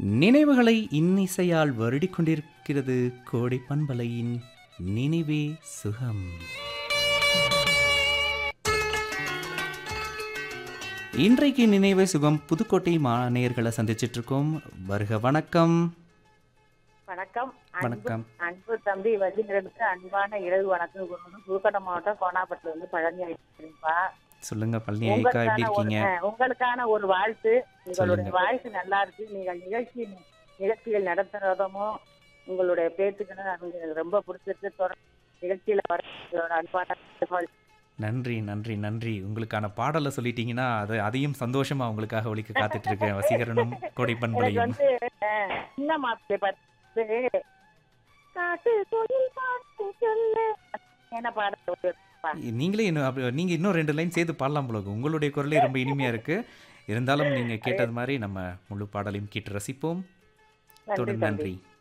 நினைவுகளை இன்னிசையால் வருடிக் கொண்டிருக்கிறது கோடை பண்பலையின் நினைவே சுகம் இன்றைக்கு நினைவே சுகம் புதுக்கோட்டை மாநேயர்களை சந்திச்சிட்டு இருக்கோம் வருக வணக்கம் வணக்கம் அன்பு- வணக்கம். அன்பு தம்பி வள்ளிகளுக்கு அன்பான இரவு வணக்கம் கூறுவது புதுக்கோட்டை மாவட்டம் கோனாப்பட்டில இருந்து பழனி அழைச்சிருப்பா சொல்லுங்க பழனி ஐக்கா எப்படி உங்களுக்கான ஒரு இருக்கீங்க அஹ், உங்களுக்கான ஒரு வாழ்த்து உங்களுடைய சொல்லுங்க. வாய்ஸ் நல்லா இருக்கு நீங்கள் நிகழ்ச்சி நிகழ்ச்சிகள் நடத்துறதும் உங்களுடைய பேச்சுக்களும் எனக்கு ரொம்ப பிடிச்சிருக்கு தொடர்ந்து நிகழ்ச்சியில வர உங்களோட அன்பான வேண்டுகோள். நன்றி நன்றி நன்றி உங்களுக்கான பாடலை சொல்லிட்டீங்கன்னா அது அதையும் சந்தோஷமா உங்களுக்காக ஒழிக்க காத்துட்டு இருக்கேன் வசீகரனும் கோடை எனக்கு பண்பலையும் வந்து அஹ், சின்ன மாப்பிள்ளை பார்த்து காட்டு தொழில் பார்த்து சொல்லு என்ன பாடல் நீங்களே இன்னும் அப்படி நீங்க இன்னும் ரெண்டு லைன் சேர்த்து பாடலாம் போல இருக்கு. உங்களுடைய குரலே ரொம்ப இனிமையா இருக்கு இருந்தாலும் நீங்க கேட்டது மாதிரி நம்ம முழு பாடலையும் கேட்டு ரசிப்போம் நன்றி தொடர்ந்து தம்பி நன்றி